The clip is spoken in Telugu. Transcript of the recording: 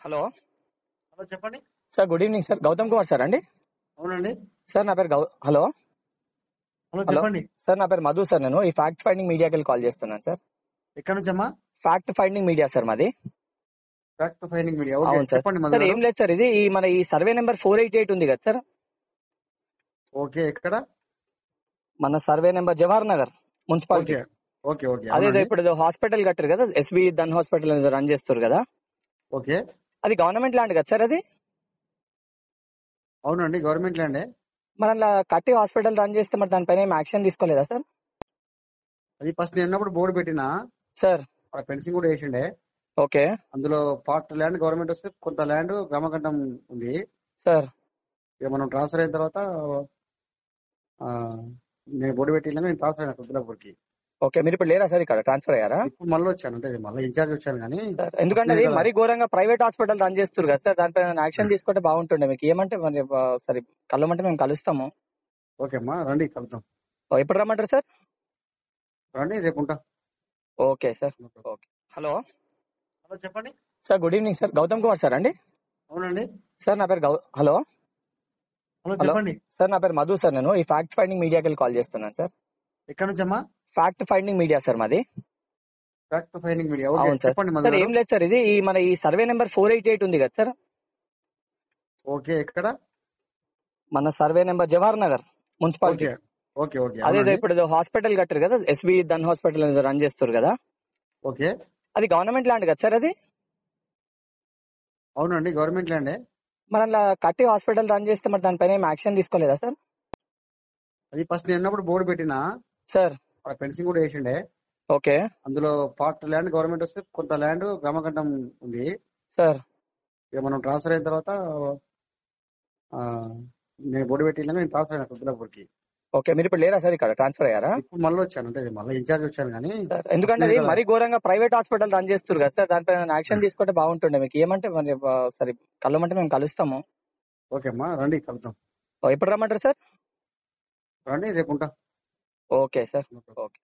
హలో హలో చెప్పండి sir good evening sir Gautam Kumar sir అండి అవునండి సార్ నా పేరు గౌ హలో హలో హలో చెప్పండి సార్ నా పేరు మధు సార్ నేను ఈ ఫ్యాక్ట్ ఫైండింగ్ మీడియాకి వెళ్ళి కాల్ చేస్తున్నాను సార్ ఎక్కడ నుంచి అమ్మా ఫ్యాక్ట్ ఫైండింగ్ మీడియా సార్ మాది ఫ్యాక్ట్ ఫైండింగ్ మీడియా ఓకే అవును సార్ చెప్పండి సార్ మధు ఏం లేదు సార్ ఇది ఈ మన ఈ survey number four eight eight ఉంది కదా సార్ ఓకే ఎక్కడ మన survey number Jawahar Nagar municipality okay okay okay అదే అవునండి. ఇప్పుడు ఏదో హాస్పిటల్ కట్టారు కదా ఎస్బి దన్ హాస్పిటల్ ఏదో రన్ చేస్తారు కదా ఓకే అది గవర్నమెంట్ ల్యాండ్ కదా సార్ అది అవునండి గవర్నమెంట్ ల్యాండే మరి అలా కట్టి హాస్పిటల్ రన్ చేస్తే మరి దానిపైన ఏం యాక్షన్ తీసుకోలేదా సార్ అది ఫస్ట్ నేను ఉన్నప్పుడు బోర్డు పెట్టిన సార్ ఆ ఫెన్సింగ్ కూడా వేసిండే ఓకే అందులో పార్ట్ ల్యాండ్ గవర్నమెంట్ వస్తే కొంత ల్యాండ్ గ్రామకంఠం ఉంది సార్ ఇక మనం ట్రాన్స్ఫర్ అయిన తర్వాత ఆ, నేను బోర్డు పెట్టిన నేను ట్రాన్స్ఫర్ అయినా కుద్దులాపూర్కి ఓకే మీరు ఇప్పుడు లేరా సార్ ఇక్కడ ట్రాన్స్ఫర్ అయ్యారా ఇప్పుడు మళ్ళీ వచ్చాను అంటే మళ్ళీ ఇన్ఛార్జ్ వచ్చాను కానీ సార్ ఎందుకంటే అది మరీ ఘోరంగా ప్రైవేట్ హాస్పిటల్ రన్ చేస్తారు కదా సార్ దానిపైన యాక్షన్ తీసుకుంటే బాగుంటుండే మీకు ఏమంటే మరి ఆ, సరే కలవమంటే మేము కలుస్తాము ఓకే అమ్మా రండి కలుద్దాం ఓ, ఎప్పుడు రమ్మంటారు సార్ రండి రేపు ఉంటా okay sir okay hello hello చెప్పండి sir good evening sir Gautam Kumar sir అండి అవునండి సార్ నా పేరు గౌ హలో హలో హలో. చెప్పండి సార్ నా పేరు మధు సార్ నేను ఈ ఫ్యాక్ట్ ఫైండింగ్ మీడియాకి వెళ్ళి కాల్ చేస్తున్నాను సార్ ఎక్కడ నుంచి అమ్మా ఫ్యాక్ట్ ఫైండింగ్ మీడియా సార్ మాది ఫ్యాక్ట్ ఫైండింగ్ మీడియా ఓకే అవును సార్ చెప్పండి సార్ మధు ఏం లేదు సార్ ఇది ఈ మన ఈ survey number four eight eight ఉంది కదా సార్ ఓకే ఎక్కడ మన survey number Jawahar Nagar municipality okay okay okay అదే అవునండి. ఇప్పుడు ఏదో హాస్పిటల్ కట్టారు కదా ఎస్బి దన్ హాస్పిటల్ ఏదో రన్ చేస్తారు కదా ఓకే అది గవర్నమెంట్ ల్యాండ్ కదా సార్ అది అవునండి గవర్నమెంట్ ల్యాండే మరి అలా కట్టి హాస్పిటల్ రన్ చేస్తే మరి దానిపైన ఏం యాక్షన్ తీసుకోలేదా సార్ అది ఫస్ట్ నేను ఉన్నప్పుడు బోర్డు పెట్టిన సార్ ఆ ఫెన్సింగ్ కూడా వేసిండే ఓకే అందులో పార్ట్ ల్యాండ్ గవర్నమెంట్ వస్తే కొంత ల్యాండ్ గ్రామకంఠం ఉంది సార్ ఇక మనం ట్రాన్స్ఫర్ అయిన తర్వాత ఆ, నేను బోర్డు పెట్టిన నేను ట్రాన్స్ఫర్ అయినా కుద్దులాపూర్కి ఓకే మీరు ఇప్పుడు లేరా సార్ ఇక్కడ ట్రాన్స్ఫర్ అయ్యారా ఇప్పుడు మళ్ళీ వచ్చాను అంటే మళ్ళీ ఇన్ఛార్జ్ వచ్చాను కానీ సార్ ఎందుకంటే అది మరీ ఘోరంగా ప్రైవేట్ హాస్పిటల్ రన్ చేస్తారు కదా సార్ దానిపైన యాక్షన్ తీసుకుంటే బాగుంటుండే మీకు ఏమంటే మరి ఆ, సరే కలవమంటే మేము కలుస్తాము ఓకే అమ్మా రండి కలుద్దాం ఓ, ఎప్పుడు రమ్మంటారు సార్ రండి రేపు ఉంటా ఓకే సార్ ఓకే